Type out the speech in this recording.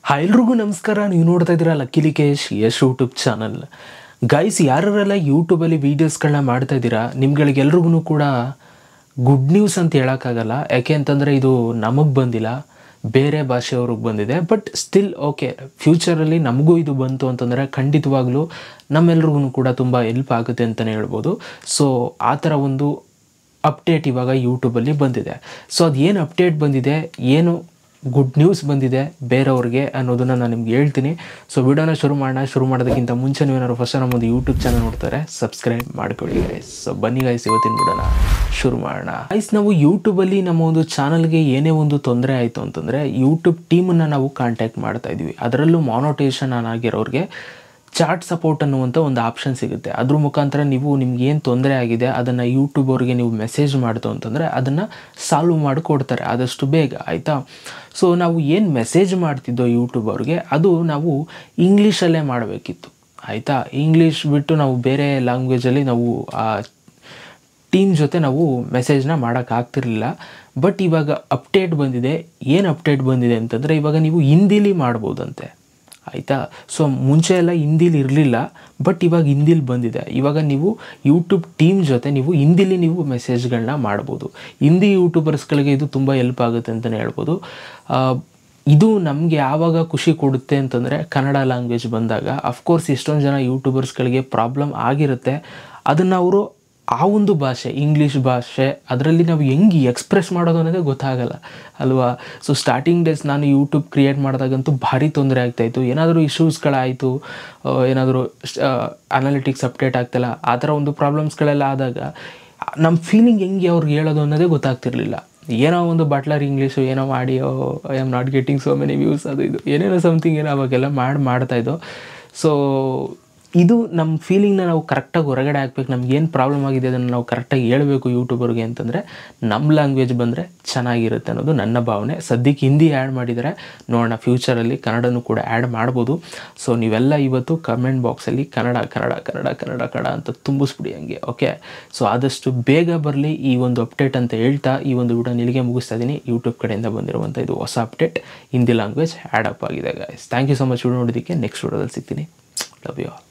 hi ಎಲ್ರಿಗೂ ನಮಸ್ಕಾರ ನೀವು ನೋಡ್ತಾ ಇದ್ದೀರಾ lucky Likesh Yash YouTube channel guys ಯಾರೆಲ್ಲ ಯೂಟ್ಯೂಬಲ್ಲಿ ವೀಡಿಯೋಸ್ಗಳನ್ನ ಮಾಡ್ತಾ ಇದ್ದೀರಾ ನಿಮ್ಗಳಿಗೆಲ್ರಿಗೂ ಕೂಡ ಗುಡ್ ನ್ಯೂಸ್ ಅಂತ ಹೇಳೋಕ್ಕಾಗಲ್ಲ ಯಾಕೆ ಅಂತಂದರೆ ಇದು ನಮಗೆ ಬಂದಿಲ್ಲ ಬೇರೆ ಭಾಷೆಯವ್ರಿಗೆ ಬಂದಿದೆ ಬಟ್ ಸ್ಟಿಲ್ ಓಕೆ ಫ್ಯೂಚರಲ್ಲಿ ನಮಗೂ ಇದು ಬಂತು ಅಂತಂದರೆ ಖಂಡಿತವಾಗ್ಲೂ ನಮ್ಮೆಲ್ರಿಗೂ ಕೂಡ ತುಂಬ ಹೆಲ್ಪ್ ಆಗುತ್ತೆ ಅಂತಲೇ ಹೇಳ್ಬೋದು ಸೊ ಆ ಥರ ಒಂದು ಅಪ್ಡೇಟ್ ಇವಾಗ ಯೂಟ್ಯೂಬಲ್ಲಿ ಬಂದಿದೆ ಸೊ ಅದು ಏನು ಅಪ್ಡೇಟ್ ಬಂದಿದೆ ಏನು ಗುಡ್ ನ್ಯೂಸ್ ಬಂದಿದೆ ಬೇರೆಯವ್ರಿಗೆ ಅನ್ನೋದನ್ನು ನಾನು ನಿಮ್ಗೆ ಹೇಳ್ತೀನಿ ಸೊ ವಿಡಿಯೋನ ಶುರು ಮಾಡೋಣ ಶುರು ಮಾಡೋದಕ್ಕಿಂತ ಮುಂಚೆ ನೀವೇನಾದ್ರು ಫಸ್ಟ್ ನಮ್ಮೊಂದು ಯೂಟ್ಯೂಬ್ ಚಾನಲ್ ನೋಡ್ತಾರೆ ಸಬ್ಸ್ಕ್ರೈಬ್ ಮಾಡ್ಕೊಳ್ಳಿ ಗೈಸ್ ಸೊ ಬನ್ನಿ ಗೈಸ್ ಇವತ್ತಿನ ವಿಡಿಯೋನ ಶುರು ಮಾಡೋಣ ಗೈಸ್ ನಾವು ಯೂಟ್ಯೂಬಲ್ಲಿ ನಮ್ಮ ಒಂದು ಚಾನಲ್ಗೆ ಏನೇ ಒಂದು ತೊಂದರೆ ಆಯಿತು ಅಂತಂದರೆ ಯೂಟ್ಯೂಬ್ ಟೀಮನ್ನು ನಾವು ಕಾಂಟ್ಯಾಕ್ಟ್ ಮಾಡ್ತಾ ಇದ್ವಿ ಅದರಲ್ಲೂ ಮಾನೋಟೇಷನ್ ಆನ್ ಆಗಿರೋರಿಗೆ ಚಾರ್ಟ್ ಸಪೋರ್ಟ್ ಅನ್ನುವಂಥ ಒಂದು ಆಪ್ಷನ್ ಸಿಗುತ್ತೆ ಅದ್ರ ಮುಖಾಂತರ ನೀವು ನಿಮ್ಗೆ ಏನು ತೊಂದರೆ ಆಗಿದೆ ಅದನ್ನು ಯೂಟ್ಯೂಬ್ ಅವ್ರಿಗೆ ನೀವು ಮೆಸೇಜ್ ಮಾಡ್ತು ಅಂತಂದರೆ ಅದನ್ನು ಸಾಲ್ವ್ ಮಾಡಿ ಕೊಡ್ತಾರೆ ಆದಷ್ಟು ಬೇಗ ಆಯಿತಾ ಸೊ ನಾವು ಏನು ಮೆಸೇಜ್ ಮಾಡ್ತಿದ್ದೋ ಯೂಟ್ಯೂಬ್ ಅವ್ರಿಗೆ ಅದು ನಾವು ಇಂಗ್ಲೀಷಲ್ಲೇ ಮಾಡಬೇಕಿತ್ತು ಆಯಿತಾ ಇಂಗ್ಲೀಷ್ ಬಿಟ್ಟು ನಾವು ಬೇರೆ ಲ್ಯಾಂಗ್ವೇಜಲ್ಲಿ ನಾವು ಆ ಟೀಮ್ ಜೊತೆ ನಾವು ಮೆಸೇಜ್ನ ಮಾಡೋಕ್ಕಾಗ್ತಿರ್ಲಿಲ್ಲ ಬಟ್ ಇವಾಗ ಅಪ್ಡೇಟ್ ಬಂದಿದೆ ಏನು ಅಪ್ಡೇಟ್ ಬಂದಿದೆ ಅಂತಂದರೆ ಇವಾಗ ನೀವು ಹಿಂದಿಲಿ ಮಾಡ್ಬೋದಂತೆ ಆಯಿತಾ ಸೊ ಮುಂಚೆ ಎಲ್ಲ ಹಿಂದಿಲಿ ಇರಲಿಲ್ಲ ಬಟ್ ಇವಾಗ ಹಿಂದಿಲಿ ಬಂದಿದೆ ಇವಾಗ ನೀವು ಯೂಟ್ಯೂಬ್ ಟೀಮ್ ಜೊತೆ ನೀವು ಹಿಂದಿಲಿ ನೀವು ಮೆಸೇಜ್ಗಳನ್ನ ಮಾಡ್ಬೋದು ಹಿಂದಿ ಯೂಟ್ಯೂಬರ್ಸ್ಗಳಿಗೆ ಇದು ತುಂಬ ಹೆಲ್ಪ್ ಆಗುತ್ತೆ ಅಂತಲೇ ಹೇಳ್ಬೋದು ಆ, ಇದು ನಮಗೆ ಯಾವಾಗ ಖುಷಿ ಕೊಡುತ್ತೆ ಅಂತಂದರೆ ಕನ್ನಡ ಲ್ಯಾಂಗ್ವೇಜ್ ಬಂದಾಗ ಅಫ್ಕೋರ್ಸ್ ಎಷ್ಟೊಂದು ಜನ ಯೂಟ್ಯೂಬರ್ಸ್ಗಳಿಗೆ ಪ್ರಾಬ್ಲಮ್ ಆಗಿರುತ್ತೆ ಅದನ್ನು ಅವರು ಆ ಒಂದು ಭಾಷೆ ಇಂಗ್ಲೀಷ್ ಭಾಷೆ ಅದರಲ್ಲಿ ನಾವು ಹೆಂಗೆ ಎಕ್ಸ್ಪ್ರೆಸ್ ಮಾಡೋದು ಅನ್ನೋದೇ ಗೊತ್ತಾಗಲ್ಲ ಅಲ್ವಾ ಸೊ ಸ್ಟಾರ್ಟಿಂಗ್ ಡೇಸ್ ನಾನು ಯೂಟ್ಯೂಬ್ ಕ್ರಿಯೇಟ್ ಮಾಡಿದಾಗಂತೂ ಭಾರಿ ತೊಂದರೆ ಆಗ್ತಾಯಿತ್ತು ಏನಾದರೂ ಇಶ್ಯೂಸ್ಗಳಾಯಿತು ಏನಾದರೂ ಅನಾಲಿಟಿಕ್ಸ್ ಅಪ್ಡೇಟ್ ಆಗ್ತಿಲ್ಲ ಆ ಥರ ಒಂದು ಪ್ರಾಬ್ಲಮ್ಸ್ಗಳೆಲ್ಲ ಆದಾಗ ನಮ್ಮ ಫೀಲಿಂಗ್ ಹೆಂಗೆ ಅವ್ರಿಗೆ ಹೇಳೋದು ಅನ್ನೋದೇ ಗೊತ್ತಾಗ್ತಿರ್ಲಿಲ್ಲ ಏನೋ ಒಂದು ಬಟ್ಲರ್ ಇಂಗ್ಲೀಷು ಏನೋ ಮಾಡಿ I am not getting so many views ಅದು ಇದು ಏನೇನೋ ಸಮಥಿಂಗ್ ಏನೋ ಅವಾಗೆಲ್ಲ ಮಾಡಿ ಮಾಡ್ತಾಯಿದ್ದೋ ಸೊ ಇದು ನಮ್ಮ ಫೀಲಿಂಗ್ನ ನಾವು ಕರೆಕ್ಟಾಗಿ ಹೊರಗಡೆ ಹಾಕ್ಬೇಕು ನಮ್ಗೆ ಏನು ಪ್ರಾಬ್ಲಮ್ ಆಗಿದೆ ಅದನ್ನು ನಾವು ಕರೆಕ್ಟಾಗಿ ಹೇಳ್ಬೇಕು ಯೂಟ್ಯೂಬರ್ಗೆ ಅಂತಂದರೆ ನಮ್ಮ ಲ್ಯಾಂಗ್ವೇಜ್ ಬಂದರೆ ಚೆನ್ನಾಗಿರುತ್ತೆ ಅನ್ನೋದು ನನ್ನ ಭಾವನೆ ಸದ್ಯಕ್ಕೆ ಹಿಂದಿ ಆ್ಯಡ್ ಮಾಡಿದರೆ ನೋಡೋಣ ಫ್ಯೂಚರಲ್ಲಿ ಕನ್ನಡನೂ ಕೂಡ ಆ್ಯಡ್ ಮಾಡ್ಬೋದು ಸೊ ನೀವೆಲ್ಲ ಇವತ್ತು ಕಮೆಂಟ್ ಬಾಕ್ಸಲ್ಲಿ ಕನ್ನಡ ಕನ್ನಡ ಕನ್ನಡ ಕನ್ನಡ ಕನ್ನಡ ಅಂತ ತುಂಬಿಸ್ಬಿಡಿ ಹಂಗೆ ಓಕೆ ಸೊ ಆದಷ್ಟು ಬೇಗ ಬರಲಿ ಈ ಒಂದು ಅಪ್ಡೇಟ್ ಅಂತ ಹೇಳ್ತಾ ಈ ಒಂದು ವಿಡಿಯೋ ಇಲ್ಲಿಗೆ ಮುಗಿಸ್ತಾ ಇದ್ದೀನಿ ಯೂಟ್ಯೂಬ್ ಕಡೆಯಿಂದ ಬಂದಿರುವಂಥ ಇದು ಹೊಸ update Hindi language add up ಆಗಿದೆ guys thank you so much video ನೋಡೋದಕ್ಕೆ ನೆಕ್ಸ್ಟ್ ವಿಡಿಯೋದಲ್ಲಿ ಸಿಗ್ತೀನಿ ಲವ್ ಯು ಆಲ್